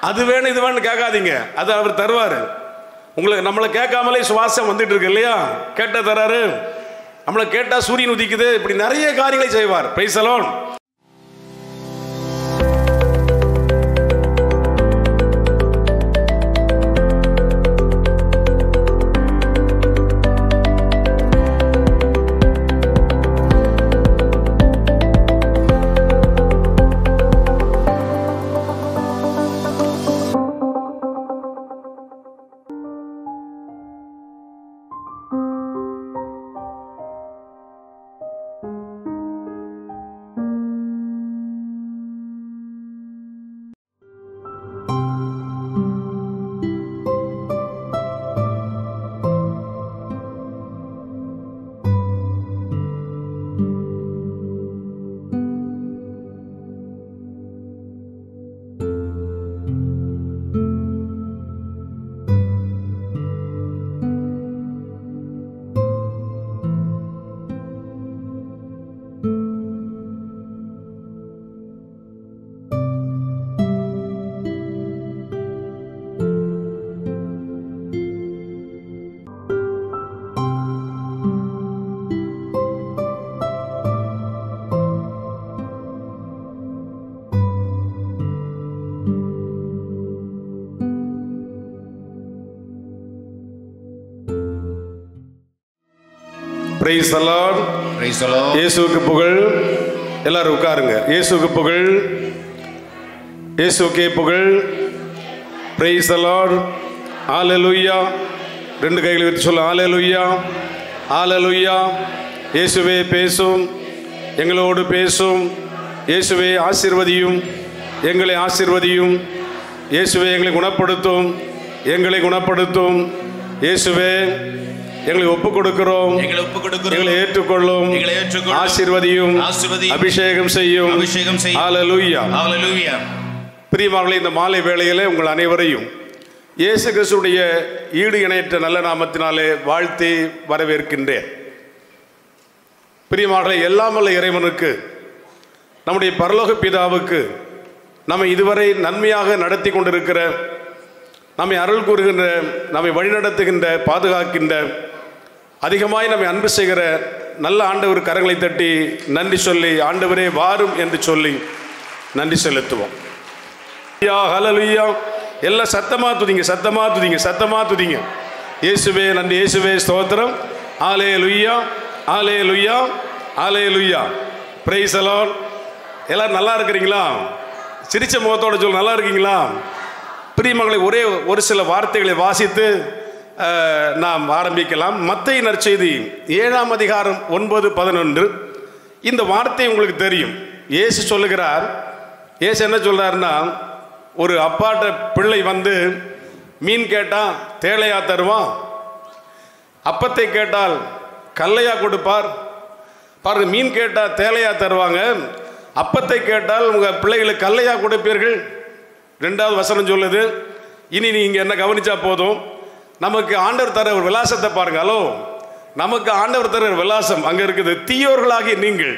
அது வேணும் இது வேணும் கேட்காதீங்க அது அவர் தருவார் உங்களுக்கு நம்மளை கேட்காமலே சுவாசம் வந்துட்டு இருக்கு இல்லையா கேட்ட தராரு நம்மளை கேட்டால் சூரியன் உதிக்குது இப்படி நிறைய காரியங்களை செய்வார் பிரைசலோன் பிரைஸ் அலாட் Praise the Lord. இயேசுவுக்கு புகழ் எல்லாரும் உட்காருங்க இயேசுவுக்கு புகழ் இயேசுக்கே புகழ் பிரைஸ் அலாட் ஆலலுய்யா ரெண்டு கைகளை வைத்து சொல்ல ஆலலுய்யா ஆலலுய்யா இயேசுவே பேசும் எங்களோடு பேசும் இயேசுவே ஆசீர்வதியும் எங்களை ஆசீர்வதியும் இயேசுவே எங்களை குணப்படுத்தும் எங்களை குணப்படுத்தும் இயேசுவே எங்களை ஒப்புக் கொடுக்கிறோம் எங்களை ஒப்புக் கொடுக்கிறோம். எங்களை ஏற்றுக்கொள்ளும் எங்களை ஏற்றுக்கொள்ளும். ஆசீர்வதியும் ஆசீர்வதியும். அபிஷேகம் செய்யும் அபிஷேகம் செய்யும். ஹalleluya Hallelujah. பிரியமானவர்களே இந்த மாலை வேளையிலே உங்கள் அனைவரையும் இயேசு கிறிஸ்துடைய ஈடு இணையற்ற நல்ல நாமத்தினாலே வாழ்த்தி வரவேற்கின்றேன் பிரியமானவர்களே எல்லாம் வல்ல இறைவனுக்கு நம்முடைய பரலோக பிதாவுக்கு நம்மை இதுவரை நன்மையாக நடத்தி கொண்டிருக்கிற நம்மை அருள் கூறுகின்ற நம்மை வழிநடத்துகின்ற பாதுகாக்கின்ற அதிகமாய் நம்மை அன்பு செய்கிற நல்ல ஆண்டவர் கரங்களை தட்டி நன்றி சொல்லி ஆண்டவரே வாரும் என்று சொல்லி நன்றி செலுத்துவோம் ஐயா ஹalleluya எல்லாம் சத்தமா துதிங்க சத்தமா துதிங்க சத்தமா துதிங்க இயேசுவே நன்றி இயேசுவே ஸ்தோத்திரம் ஆலே லுய்யா ஆலே லுய்யா ஆலே லுய்யா பிரைஸ் அலான் எல்லாரும் நல்லா இருக்கிறீங்களா சிரிச்ச முகத்தோட சொல்ல நல்லா இருக்கீங்களா பிரியமங்களை ஒரே ஒரு சில வார்த்தைகளை வாசித்து அஹ், நாம் ஆரம்பிக்கலாம் மத்திய நற்செய்தி ஏழாம் அதிகாரம் ஒன்பது பதினொன்று இந்த வார்த்தை உங்களுக்கு தெரியும் இயேசு சொல்லுகிறார் இயேசு என்ன சொல்றாருன்னா ஒரு அப்பாட்ட பிள்ளை வந்து மீன் கேட்டால் தேளையா தருவான் அப்பத்தை கேட்டால் கல்லையா கொடுப்பார் பாருங்க மீன் கேட்டால் தேலையா தருவாங்க அப்பத்தை கேட்டால் உங்கள் பிள்ளைகளுக்கு கல்லையா கொடுப்பீர்கள் ரெண்டாவது வசனம் சொல்லுது இனி நீங்கள் என்ன கவனிச்சா போதும் நமக்கு ஆண்டவர் தர ஒரு விலாசத்தை பாருங்க ஹலோ நமக்கு ஆண்டவர் தர ஒரு விலாசம் அங்கே இருக்குது தீயோர்களாகிய நீங்கள்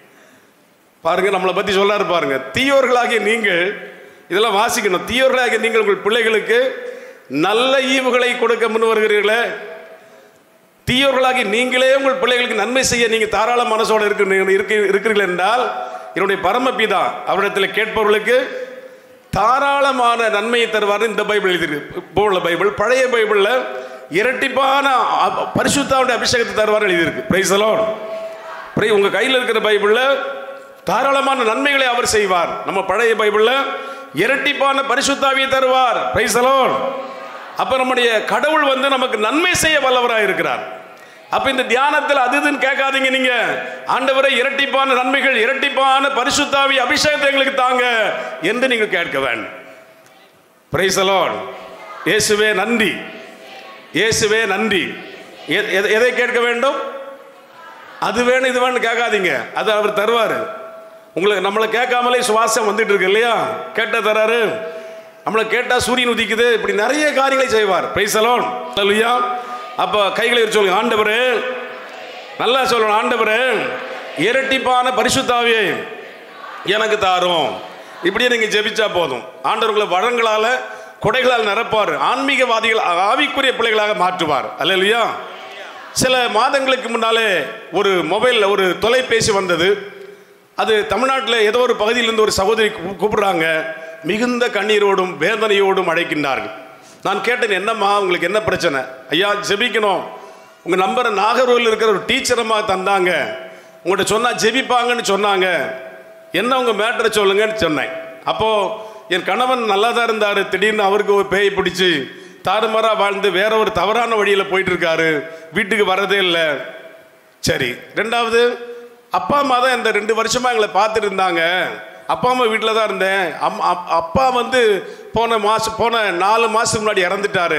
பாருங்க நம்மளை பற்றி சொல்லாரு பாருங்க தீயோர்களாகிய நீங்கள் இதெல்லாம் வாசிக்கணும் தீயோர்களாகிய நீங்கள் உங்கள் பிள்ளைகளுக்கு நல்ல ஈவுகளை கொடுக்க முன் வருகிறீர்களே தீயோர்களாகி நீங்களே உங்கள் பிள்ளைகளுக்கு நன்மை செய்ய நீங்க தாராள மனசோடு இருக்கு இருக்க- இருக்கிறீர்கள் என்றால் என்னுடைய பரமபிதா அவரிடத்தில் கேட்பவர்களுக்கு தாராளமான நன்மையை தருவார் இந்த பைபிள் எழுதியிருக்கு இப்போ உள்ள பைபிள் பழைய பைபிளில் இரட்டிப்பான அ- பரிசுத்தாவுடைய அபிஷேகத்தை தருவார் எழுதியிருக்கு பிரைஸ் அலோன் பிரை உங்க கையில் இருக்கிற பைபிளில் தாராளமான நன்மைகளை அவர் செய்வார் நம்ம பழைய பைபிளில் இரட்டிப்பான பரிசுத்தாவியை தருவார் பிரைஸ் அலோன் அப்ப நம்முடைய கடவுள் வந்து நமக்கு நன்மை செய்ய வல்லவராக இருக்கிறார் அப்ப இந்த தியானத்தில் அது இதுன்னு கேட்காதீங்க நீங்க ஆண்டவரை இரட்டிப்பான நன்மைகள் இரட்டிப்பான பரிசுத்தாவி அபிஷேகத்தை எங்களுக்கு தாங்க என்று நீங்கள் கேட்க வேண்டும் பிரைஸ் அலோன் இயேசுவே நன்றி இயேசுவே நன்றி எ- எதை- எதை கேட்க வேண்டும் அது வேணும் இது வேணும் கேட்காதீங்க அது அவர் தருவார் உங்களுக்கு நம்மளை கேட்காமலே சுவாசம் வந்துட்டு இருக்கு இல்லையா கேட்ட தராரு நம்மளை கேட்டால் சூரியன் உதிக்குது இப்படி நிறைய காரியங்களை செய்வார் பிரைசலோன் இல்லையா அப்போ கைகளை உயர்த்தி சொல்லுங்க ஆண்டவரே நல்லா சொல்லணும் ஆண்டவரே இரட்டிப்பான பரிசுத்தாவியை எனக்கு தாரும் இப்படியே நீங்க ஜெபிச்சா போதும் ஆண்டவர் உங்களை வளங்களால கொடைகளால் நிரப்பார் ஆன்மீகவாதிகள் ஆவிக்குரிய பிள்ளைகளாக மாற்றுவார் அல்லையா சில மாதங்களுக்கு முன்னாலே ஒரு மொபைல் ஒரு தொலைபேசி வந்தது அது தமிழ்நாட்டில் ஏதோ ஒரு பகுதியிலிருந்து ஒரு சகோதரி கூ- கூப்பிடுறாங்க மிகுந்த கண்ணீரோடும் வேதனையோடும் அழைக்கின்றார்கள் நான் கேட்டேன் என்னம்மா உங்களுக்கு என்ன பிரச்சனை ஐயா ஜெபிக்கணும் உங்கள் நம்பரை நாகர்கோவில் இருக்கிற ஒரு டீச்சரம்மா தந்தாங்க உங்கள்கிட்ட சொன்னால் ஜெபிப்பாங்கன்னு சொன்னாங்க என்ன உங்கள் மேட்டரை சொல்லுங்கன்னு சொன்னேன் அப்போது என் கணவன் நல்லா தான் இருந்தார் திடீர்னு அவருக்கு ஒரு பேய் பிடிச்சி தாறுமாறாக வாழ்ந்து வேற ஒரு தவறான வழியில் போயிட்டு இருக்காரு வீட்டுக்கு வரதே இல்லை சரி ரெண்டாவது அப்பா அம்மா தான் இந்த ரெண்டு வருஷமா எங்களை பார்த்துட்டு இருந்தாங்க அப்பா அம்மா வீட்டில் தான் இருந்தேன் அம் அப்- அப்பா வந்து போன மாதம் போன நாலு மாதத்துக்கு முன்னாடி இறந்துட்டாரு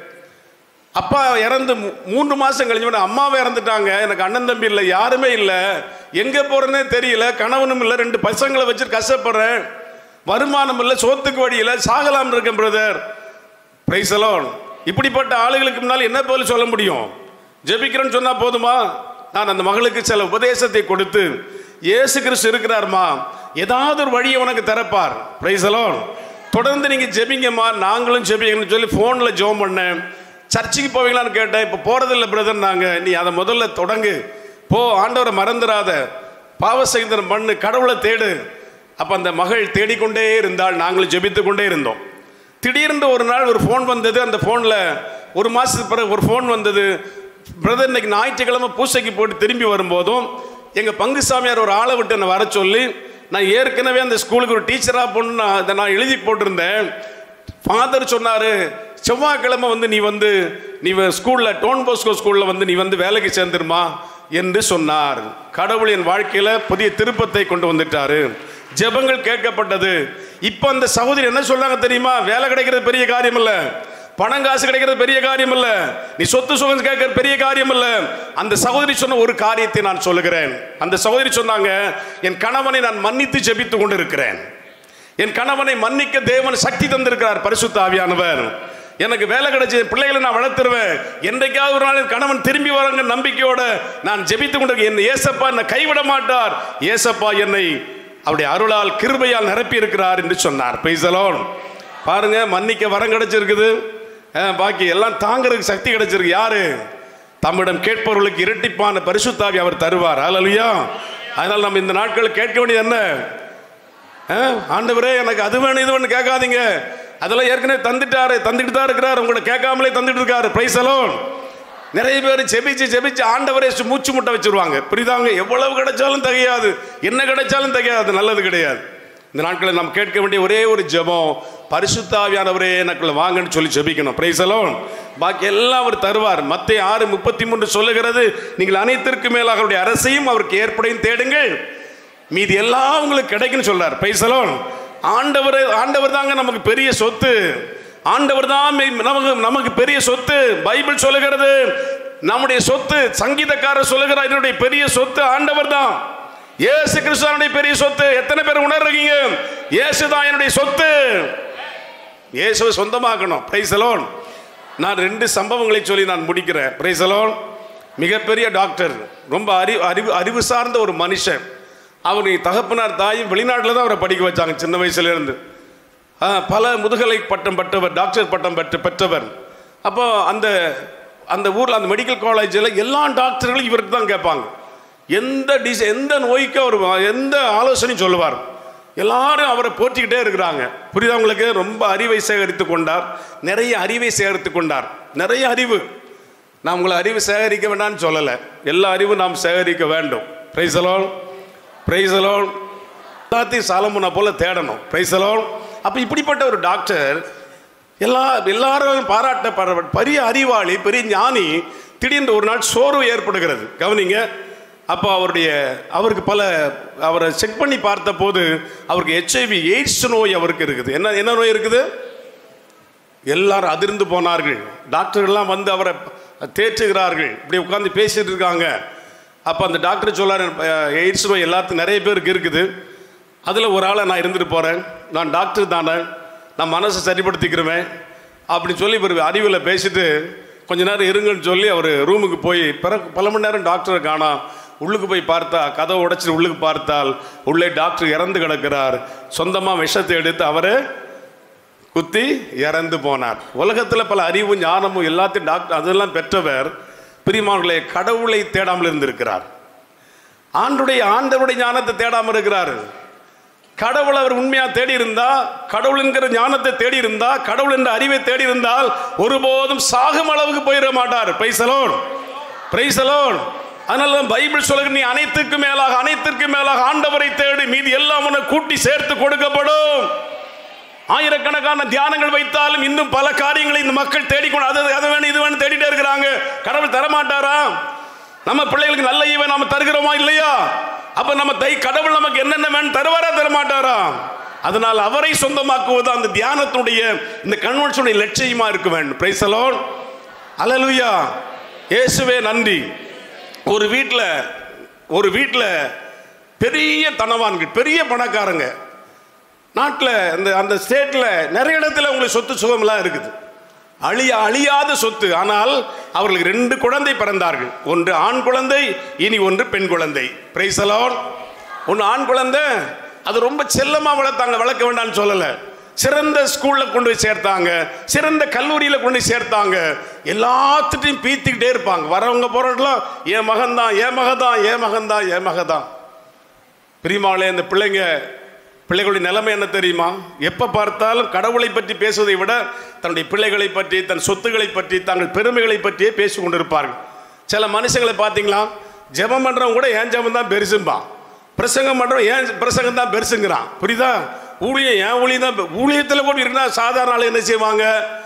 அப்பா இறந்து மூ- மூன்று மாதம் கழிஞ்ச உடனே அம்மாவை இறந்துட்டாங்க எனக்கு அண்ணன் தம்பி இல்லை யாருமே இல்லை எங்கே போகிறேன்னே தெரியல கணவனும் இல்லை ரெண்டு பசங்களை வச்சு கஷ்டப்படுறேன் வருமானம் இல்லை சோத்துக்கு வழி இல்லை சாகலாம் இருக்கேன் பிரதர் பிரைசலோன் இப்படிப்பட்ட ஆளுகளுக்கு முன்னால் என்ன போல சொல்ல முடியும் ஜெபிக்கிறேன்னு சொன்னா போதுமா நான் அந்த மகளுக்கு சில உபதேசத்தை கொடுத்து இயேசு கிறிஸ்து இருக்கிறார்மா ஏதாவது ஒரு வழியை உனக்கு திறப்பார் பிரைசலோன் தொடர்ந்து நீங்க ஜெபிங்கம்மா நாங்களும் ஜெபிங்கன்னு சொல்லி ஃபோனில் ஜெபம் பண்ணேன் சர்ச்சுக்கு போவீங்களான்னு கேட்டேன் இப்போ போறதில்லை பிரதர் நாங்க நீ அதை முதல்ல தொடங்கு போ ஆண்டவரை மறந்துடாத பாவ சகிதனம் பண்ணு கடவுளை தேடு அப்போ அந்த மகள் தேடிக்கொண்டே இருந்தால் நாங்களும் ஜெபித்து கொண்டே இருந்தோம் திடீர்னு ஒரு நாள் ஒரு ஃபோன் வந்தது அந்த ஃபோனில் ஒரு மாதத்துக்கு பிறகு ஒரு ஃபோன் வந்தது பிரதர் இன்னைக்கு ஞாயிற்றுக்கிழமை பூசைக்கு போட்டு திரும்பி வரும்போதும் எங்கள் பங்கு சாமியார் ஒரு ஆளை விட்டு என்னை வர சொல்லி நான் ஏற்கனவே அந்த ஸ்கூலுக்கு ஒரு டீச்சராக போன்னு நான் அதை நான் எழுதி போட்டிருந்தேன் ஃபாதர் சொன்னார் செவ்வாய்க்கிழமை வந்து நீ வந்து நீ ஸ்கூலில் டோன் போஸ்கோ ஸ்கூலில் வந்து நீ வந்து வேலைக்கு சேர்ந்துருமா என்று சொன்னார் கடவுள் என் வாழ்க்கையில் புதிய திருப்பத்தை கொண்டு வந்துட்டாரு ஜெபங்கள் கேட்கப்பட்டது இப்போ அந்த சகோதரி என்ன சொல்றாங்க தெரியுமா வேலை கிடைக்கிறது பெரிய காரியம் இல்ல பணம் காசு கிடைக்கிறது பெரிய காரியம் இல்ல நீ சொத்து சுகம் கேட்கறது பெரிய காரியம் இல்ல அந்த சகோதரி சொன்ன ஒரு காரியத்தை நான் சொல்லுகிறேன் அந்த சகோதரி சொன்னாங்க என் கணவனை நான் மன்னித்து ஜெபித்து கொண்டிருக்கிறேன் என் கணவனை மன்னிக்க தேவன் சக்தி தந்திருக்கிறார் பரிசுத்த ஆவியானவர் எனக்கு வேலை கிடைச்ச பிள்ளைகளை நான் வளர்த்துருவேன் என்றைக்காவது ஒரு நாள் என் கணவன் திரும்பி வரங்க நம்பிக்கையோட நான் ஜெபித்து கொண்டிருக்கேன் என் ஏசப்பா என்னை கைவிட மாட்டார் ஏசப்பா என்னை அவருடைய அருளால் கிருபையால் நிரப்பி இருக்கிறார் என்று சொன்னார் பெய்சலோன் பாருங்க மன்னிக்க வரம் கிடைச்சிருக்குது அஹ், பாக்கி எல்லாம் தாங்கிறதுக்கு சக்தி கிடைச்சிருக்கு யாரு தம்மிடம் கேட்பவர்களுக்கு இரட்டிப்பான பரிசுத்தாவி அவர் தருவார் அல்லையா அதனால் நம்ம இந்த நாட்கள் கேட்க வேண்டியது என்ன ஆ, ஆண்டவரே எனக்கு அது வேணும் இது வேணும் கேட்காதீங்க அதெல்லாம் ஏற்கனவே தந்துட்டாரு தந்துட்டு தான் இருக்கிறார் உங்களை கேட்காமலே தந்துட்டு இருக்காரு பிரைஸ் அலோன் நிறைய பேர் செபிச்சு செபிச்சு ஆண்டவரே சு- மூச்சு முட்டை வச்சிருவாங்க புரியுதாங்க எவ்வளவு கிடைச்சாலும் தகையாது என்ன கிடைச்சாலும் தகையாது நல்லது கிடையாது இந்த நாட்களில் நாம் கேட்க வேண்டிய ஒரே ஒரு ஜெபம் பரிசுத்தாவியானவரே எனக்குள்ள வாங்கன்னு சொல்லி ஜெபிக்கணும் பிரைஸ் அலோன் பாக்கி எல்லாம் அவர் தருவார் மத்திய ஆறு முப்பத்தி மூன்று சொல்லுகிறது நீங்கள் அனைத்திற்கு மேலாக அவருடைய அரசையும் அவருக்கு ஏற்படையும் தேடுங்கள் மீதி எல்லாம் உங்களுக்கு கிடைக்குன்னு சொல்றார் பைசலோன் ஆண்டவர் ஆண்டவர் தாங்க நமக்கு பெரிய சொத்து ஆண்டவர் தான் மெய்- நமக்கு நமக்கு பெரிய சொத்து பைபிள் சொல்லுகிறது நம்முடைய சொத்து சங்கீதக்காரர் சொல்லுகிறார் என்னுடைய பெரிய சொத்து ஆண்டவர் தான் இயேசு கிறிஸ்துவனுடைய பெரிய சொத்து எத்தனை பேர் உணர்றீங்க இயேசு தான் என்னுடைய சொத்து இயேசுவை சொந்தமாக்கணும் பிரைசலோன் நான் ரெண்டு சம்பவங்களை சொல்லி நான் முடிக்கிறேன் பிரைசலோன் மிகப்பெரிய டாக்டர் ரொம்ப அறிவு அறிவு அறிவு சார்ந்த ஒரு மனுஷன் அவர் தகப்பனார் தாயும் வெளிநாட்டில் தான் அவரை படிக்க வச்சாங்க சின்ன வயசுலேருந்து பல முதுகலை பட்டம் பெற்றவர் டாக்டர் பட்டம் பெற்ற பெற்றவர் அப்போ அந்த அந்த ஊரில் அந்த மெடிக்கல் காலேஜில் எல்லா டாக்டர்களும் இவருக்கு தான் கேட்பாங்க எந்த டிஸ் எந்த நோய்க்கும் அவர் வா- எந்த ஆலோசனையும் சொல்லுவார் எல்லாரும் அவரை போற்றிக்கிட்டே இருக்கிறாங்க புரியுதா உங்களுக்கு ரொம்ப அறிவை சேகரித்து கொண்டார் நிறைய அறிவை சேகரித்து கொண்டார் நிறைய அறிவு நான் உங்களை அறிவு சேகரிக்க வேண்டாம்னு சொல்லலை எல்லா அறிவும் நாம் சேகரிக்க வேண்டும் பிரைசலோன் பிரைசலோன் எல்லாத்தையும் சாலமுனா போல தேடணும் பிரைசலோன் அப்போ இப்படிப்பட்ட ஒரு டாக்டர் எல்லா எல்லாரும் பாராட்டப்படுற பெரிய அறிவாளி பெரிய ஞானி திடீர்னு ஒரு நாள் சோர்வு ஏற்படுகிறது கவனிங்க அப்போ அவருடைய அவருக்கு பல அவரை செக் பண்ணி பார்த்த போது அவருக்கு ஹெச்ஐவி எய்ட்ஸ் நோய் அவருக்கு இருக்குது என்ன என்ன நோய் இருக்குது எல்லாரும் அதிர்ந்து போனார்கள் டாக்டர்கள்லாம் வந்து அவரை தேற்றுகிறார்கள் இப்படி உட்கார்ந்து பேசிட்டு இருக்காங்க அப்போ அந்த டாக்டர் சொல்லார் எய்ட்ஸ் நோய் எல்லாத்துக்கும் நிறைய பேருக்கு இருக்குது அதில் ஒரு ஆளை நான் இருந்துட்டு போகிறேன் நான் டாக்டர் தானே நான் மனசை சரிப்படுத்திக்கிறவேன் அப்படின்னு சொல்லி இவர் அறிவில் பேசிட்டு கொஞ்ச நேரம் இருங்கன்னு சொல்லி அவர் ரூமுக்கு போய் பிற பல மணி நேரம் டாக்டரை காணோம் உள்ளுக்கு போய் பார்த்தா கதவை உடைச்சிட்டு உள்ளுக்கு பார்த்தால் உள்ளே டாக்டர் இறந்து கிடக்கிறார் சொந்தமாக விஷத்தை எடுத்து அவரை குத்தி இறந்து போனார் உலகத்தில் பல அறிவும் ஞானமும் எல்லாத்தையும் டாக்டர் அதெல்லாம் பெற்றவர் பிரிமான்களே கடவுளை தேடாமல் இருந்திருக்கிறார் ஆண்டுடைய ஆண்டவருடைய ஞானத்தை தேடாமல் இருக்கிறார் கடவுள் அவர் உண்மையா தேடி இருந்தா கடவுள் என்கிற ஞானத்தை தேடி இருந்தா கடவுள் என்ற அறிவை தேடி இருந்தால் ஒருபோதும் சாகும் அளவுக்கு போயிட மாட்டார் பிரைசலோன் பிரைசலோன் அதனால தான் பைபிள் சொல்லுங்க நீ அனைத்துக்கும் மேலாக அனைத்திற்கும் மேலாக ஆண்டவரை தேடி மீதி எல்லாம் உனக்கு கூட்டி சேர்த்து கொடுக்கப்படும் ஆயிரக்கணக்கான தியானங்கள் வைத்தாலும் இன்னும் பல காரியங்களை இந்த மக்கள் தேடிக்கொண்டு அது அதை வேணும் இது வேணும் தேடிட்டே இருக்கிறாங்க கடவுள் தரமாட்டாரா நம்ம பிள்ளைகளுக்கு நல்ல ஈவை நாம தருகிறோமா இல்லையா அப்ப நம்ம தை கடவுள் நமக்கு என்னென்ன வேணும் தருவாரா தரமாட்டாரா அதனால் அவரை சொந்தமாக்குவது அந்த தியானத்துடைய இந்த கன்வென்ஷனுடைய லட்சியமா இருக்க வேண்டும் பிரைசலோன் அலலுயா இயேசுவே நன்றி ஒரு வீட்டில் ஒரு வீட்டில் பெரிய தனவான்கள் பெரிய பணக்காரங்க நாட்டில் அந்த அந்த ஸ்டேட்டில் நிறைய இடத்துல உங்களுக்கு சொத்து சுகம்லாம் இருக்குது அழிய அழியாத சொத்து ஆனால் அவர்களுக்கு ரெண்டு குழந்தை பிறந்தார்கள் ஒன்று ஆண் குழந்தை இனி ஒன்று பெண் குழந்தை பிரைசலோன் ஒன்று ஆண் குழந்தை அது ரொம்ப செல்லமாக வளர்த்தாங்க வளர்க்க வேண்டாம்னு சொல்லலை சிறந்த ஸ்கூலில் கொண்டு போய் சேர்த்தாங்க சிறந்த கல்லூரியில் கொண்டு போய் சேர்த்தாங்க எல்லாத்துட்டையும் பீத்திக்கிட்டே இருப்பாங்க வரவங்க போகிறவங்களாம் என் மகன்தான் என் மகதான் என் மகன்தான் என் மகதான் பிரிமாளே இந்த பிள்ளைங்க பிள்ளைகளுடைய நிலைமை என்ன தெரியுமா எப்போ பார்த்தாலும் கடவுளை பற்றி பேசுவதை விட தன்னுடைய பிள்ளைகளை பற்றி தன் சொத்துக்களை பற்றி தங்கள் பெருமைகளை பற்றியே பேசி கொண்டிருப்பார்கள் சில மனுஷங்களை பார்த்தீங்களா ஜெபம் பண்ணுறவங்க கூட ஏன் ஜெபம் தான் பெருசும்பா பிரசங்கம் பண்ணுறவன் ஏன் பிரசங்கம் தான் பெருசுங்கிறான் புரியுதா ஊழியம் ஏன் ஊழியம் தான் ஊழியத்தில் கூட இருந்தால் சாதாரண ஆள் என்ன செய்வாங்க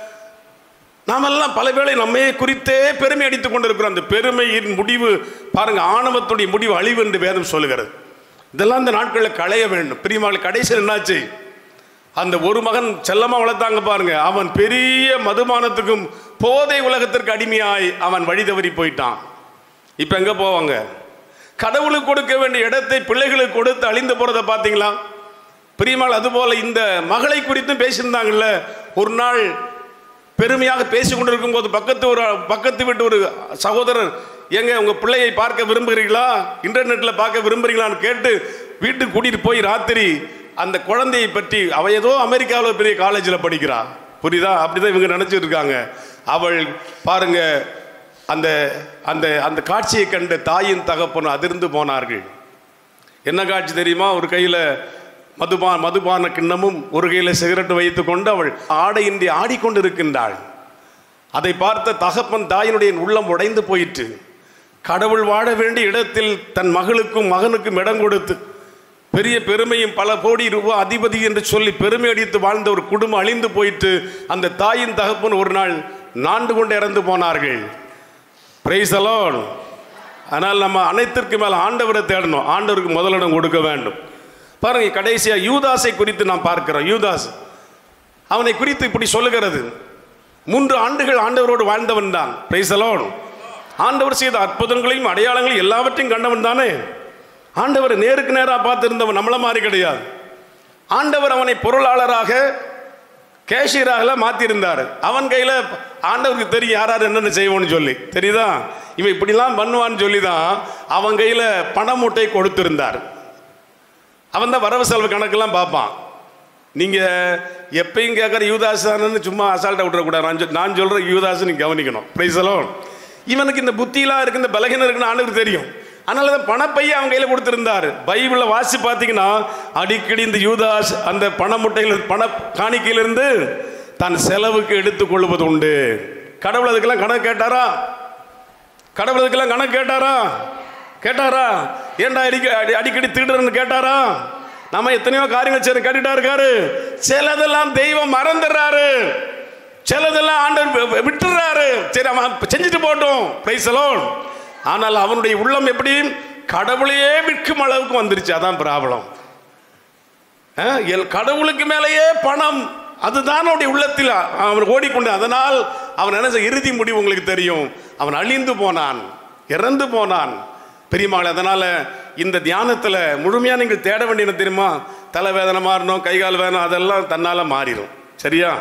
நாமெல்லாம் பல வேளை நம்மை குறித்தே பெருமை அடித்துக் கொண்டிருக்கிறோம் அந்த பெருமையின் முடிவு பாருங்க ஆணவத்துடைய முடிவு அழிவு என்று வேதம் சொல்லுகிறது இதெல்லாம் இந்த நாட்களில் களைய வேண்டும் பிரியமாள் கடைசியில் என்னாச்சு அந்த ஒரு மகன் செல்லமா வளர்த்தாங்க பாருங்க அவன் பெரிய மதுபானத்துக்கும் போதை உலகத்திற்கு அடிமையாய் அவன் வழி தவறி போயிட்டான் இப்போ எங்க போவாங்க கடவுளுக்கு கொடுக்க வேண்டிய இடத்தை பிள்ளைகளுக்கு கொடுத்து அழிந்து போறதை பார்த்தீங்களா பிரியமாள் அதுபோல இந்த மகளை குறித்தும் பேசியிருந்தாங்கல்ல ஒரு நாள் பெருமையாக பேசி கொண்டிருக்கும் போது பக்கத்து ஒரு பக்கத்து வீட்டு ஒரு சகோதரர் ஏங்க உங்க பிள்ளையை பார்க்க விரும்புகிறீங்களா இன்டர்நெட்ல பார்க்க விரும்புறீங்களான்னு கேட்டு வீட்டுக்கு கூட்டிட்டு போய் ராத்திரி அந்த குழந்தையை பற்றி அவ ஏதோ அமெரிக்காவில் பெரிய காலேஜில் படிக்கிறா புரியுதா அப்படிதான் இவங்க நினைச்சிட்டு இருக்காங்க அவள் பாருங்க அந்த அந்த அந்த காட்சியை கண்ட தாயின் தகப்பன் அதிர்ந்து போனார்கள் என்ன காட்சி தெரியுமா ஒரு கையில் மதுபா மதுபான கிண்ணமும் ஒரு கையில் சிகரெட் வைத்து கொண்டு அவள் ஆடையின்றி ஆடிக்கொண்டிருக்கின்றாள் அதை பார்த்த தகப்பன் தாயினுடைய உள்ளம் உடைந்து போயிற்று கடவுள் வாழ வேண்டிய இடத்தில் தன் மகளுக்கும் மகனுக்கும் இடம் கொடுத்து பெரிய பெருமையும் பல கோடி ரூபாய் அதிபதி என்று சொல்லி பெருமை அடித்து வாழ்ந்த ஒரு குடும்பம் அழிந்து போயிட்டு அந்த தாயின் தகப்பன் ஒரு நாள் நாண்டு கொண்டு இறந்து போனார்கள் பிரைஸ் அலோன் ஆனால் நம்ம அனைத்திற்கு மேலே ஆண்டவரை தேடணும் ஆண்டவருக்கு முதலிடம் கொடுக்க வேண்டும் பாருங்க கடைசியா யூதாஸை குறித்து நாம் பார்க்கிறோம் யூதாஸ் அவனை குறித்து இப்படி சொல்லுகிறது மூன்று ஆண்டுகள் ஆண்டவரோடு வாழ்ந்தவன் தான் பிரைஸ் அலோன் ஆண்டவர் செய்த அற்புதங்களையும் அடையாளங்களையும் எல்லாவற்றையும் கண்டவன் தானே ஆண்டவர் நேருக்கு நேராக பார்த்திருந்தவன் நம்மள மாதிரி கிடையாது ஆண்டவர் அவனை பொருளாளராக கேஷியராக மாற்றிருந்தார் அவன் கையில் ஆண்டவருக்கு தெரியும் யார் யார் என்னென்ன செய்வோன்னு சொல்லி தெரியுதா இவன் இப்படிலாம் பண்ணுவான்னு சொல்லி தான் அவன் கையில் பண மூட்டை கொடுத்திருந்தார் அவன் தான் வரவு செலவு கணக்கெல்லாம் பார்ப்பான் நீங்கள் எப்பயும் கேட்குற யூதாசானு சும்மா அசால்ட்டாக விட்டுறக்கூடாது நான் சொல் நான் சொல்கிற யூதாஸ் நீ கவனிக்கணும் ப்ரைஸலோ இவனுக்கு இந்த புத்தியெலாம் இருக்கு இந்த பலகீனம் இருக்குன்னு ஆண்டுக்கு தெரியும் அதனால தான் பணப்பையை அவன் கையில் கொடுத்துருந்தார் பைபிளில் வாசி பார்த்தீங்கன்னா அடிக்கடி இந்த யூதாஸ் அந்த பண முட்டையில் பண காணிக்கையிலிருந்து தன் செலவுக்கு எடுத்துக்கொள்வது உண்டு கடவுள் அதுக்கெல்லாம் கணக்கு கேட்டாரா கடவுள் அதுக்கெல்லாம் கணக்கு கேட்டாரா கேட்டாரா ஏன்டா அடிக்க அடி அடிக்கடி திருடுறன்னு கேட்டாரா நம்ம எத்தனையோ காரியங்கள் சரி கேட்டுட்டா இருக்காரு சிலதெல்லாம் தெய்வம் மறந்துடுறாரு சிலதெல்லாம் ஆண்டவர் வி- விட்டுறாரு சரி அவன் செஞ்சுட்டு போட்டோம் பிரைஸ் அலோன் ஆனால் அவனுடைய உள்ளம் எப்படி கடவுளையே விற்கும் அளவுக்கு வந்துருச்சு அதான் ப்ராப்ளம் கடவுளுக்கு மேலேயே பணம் அதுதான் அவனுடைய உள்ளத்தில் அவன் ஓடிக்கொண்டு அதனால் அவன் நினைச்ச இறுதி முடிவு உங்களுக்கு தெரியும் அவன் அழிந்து போனான் இறந்து போனான் பெரியமகள் அதனால இந்த தியானத்தில் முழுமையாக நீங்கள் தேட வேண்டியது தெரியுமா தலைவேதனை மாறணும் கை கால் வேதனை அதெல்லாம் தன்னால் மாறிடும் சரியா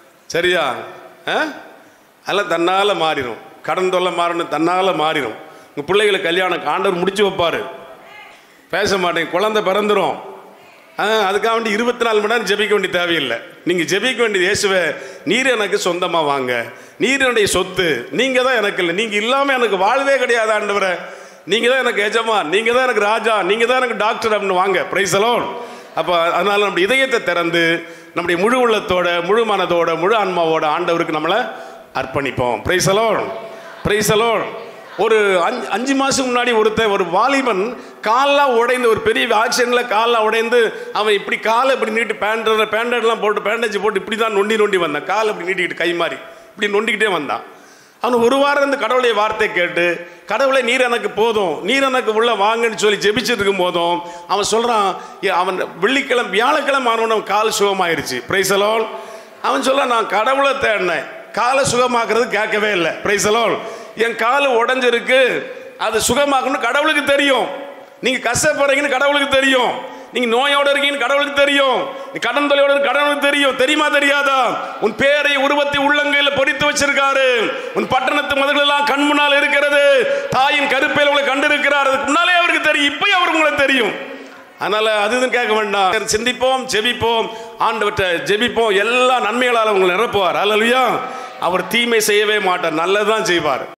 சரியா ஆ? அதெல்லாம் தன்னால் மாறிடும் கடன் தொல்லை மாறணும் தன்னால் மாறிடும் உங்கள் பிள்ளைகளுக்கு கல்யாணம் ஆண்டவர் முடிச்சு வைப்பார் பேச மாட்டேங்க குழந்தை பிறந்துரும் ஆ அதுக்காக வேண்டி இருபத்தி நாலு மணி நேரம் ஜெபிக்க வேண்டிய தேவையில்லை நீங்கள் ஜெபிக்க வேண்டியது இயேசுவே நீர் எனக்கு சொந்தமாக வாங்க நீர் என்னுடைய சொத்து நீங்கள் தான் எனக்கு இல்லை நீங்கள் இல்லாமல் எனக்கு வாழ்வே கிடையாது ஆண்டவரே நீங்கள் தான் எனக்கு எஜமா நீங்கள் தான் எனக்கு ராஜா நீங்கள் தான் எனக்கு டாக்டர் அப்படின்னு வாங்க பிரைசலோன் அப்போ அதனால் நம்முடைய இதயத்தை திறந்து நம்முடைய முழு உள்ளத்தோட முழு மனதோட முழு ஆன்மாவோட ஆண்டவருக்கு நம்மளை அர்ப்பணிப்போம் பிரைசலோன் பிரைசலோன் ஒரு அஞ்சு அஞ்சு மாதம் முன்னாடி ஒருத்தன் ஒரு வாலிபன் கால்லாம் உடைந்து ஒரு பெரிய ஆக்சிடென்ட்டில் கால்லாம் உடைந்து அவன் இப்படி காலை இப்படி நீட்டு பேண்டர் பேண்டர்லாம் போட்டு பேண்டேஜ் போட்டு இப்படி தான் நொண்டி நொண்டி வந்தான் காலை இப்படி நீட்டிக்கிட்டு கை மாறி இப்படி நொண்டிக்கிட்டே வந்தான் அவன் ஒரு வாரம் இந்த கடவுளுடைய வார்த்தை கேட்டு கடவுளை நீர் எனக்கு போதும் நீர் எனக்கு உள்ள வாங்கன்னு சொல்லி ஜெபிச்சிட்டு இருக்கும் போதும் அவன் சொல்கிறான் அவன் வெள்ளிக்கிழமை வியாழக்கிழமை ஆனவன் கால் சுகமாயிருச்சு பிரைசலோல் அவன் சொல்ல நான் கடவுளை தேடினேன் காலை சுகமாக்குறது கேட்கவே இல்லை பிரைசலோல் என் கால் உடஞ்சிருக்கு அது சுகமாக்கணும் கடவுளுக்கு தெரியும் நீங்க கஷ்டப்படுறீங்கன்னு கடவுளுக்கு தெரியும் நீங்க நோயோட இருக்கீங்கன்னு கடவுளுக்கு தெரியும் நீ கடன் தொலையோட இருக்க கடவுளுக்கு தெரியும் தெரியுமா தெரியாதா உன் பேரை உருவத்தை உள்ளங்கையில பொறித்து வச்சிருக்காரு உன் பட்டணத்து மதங்கள் எல்லாம் கண் முன்னால் இருக்கிறது தாயின் கருப்பையில் உங்களை கண்டிருக்கிறார் அதுக்கு முன்னாலே அவருக்கு தெரியும் இப்பயும் அவருக்கு உங்களுக்கு தெரியும் அதனால அது இதுன்னு கேட்க வேண்டாம் சிந்திப்போம் ஜெபிப்போம் ஆண்டவற்றை ஜெபிப்போம் எல்லா நன்மைகளால் உங்களை நிரப்புவார் அல்லையா அவர் தீமை செய்யவே மாட்டார் நல்லதுதான் செய்வார்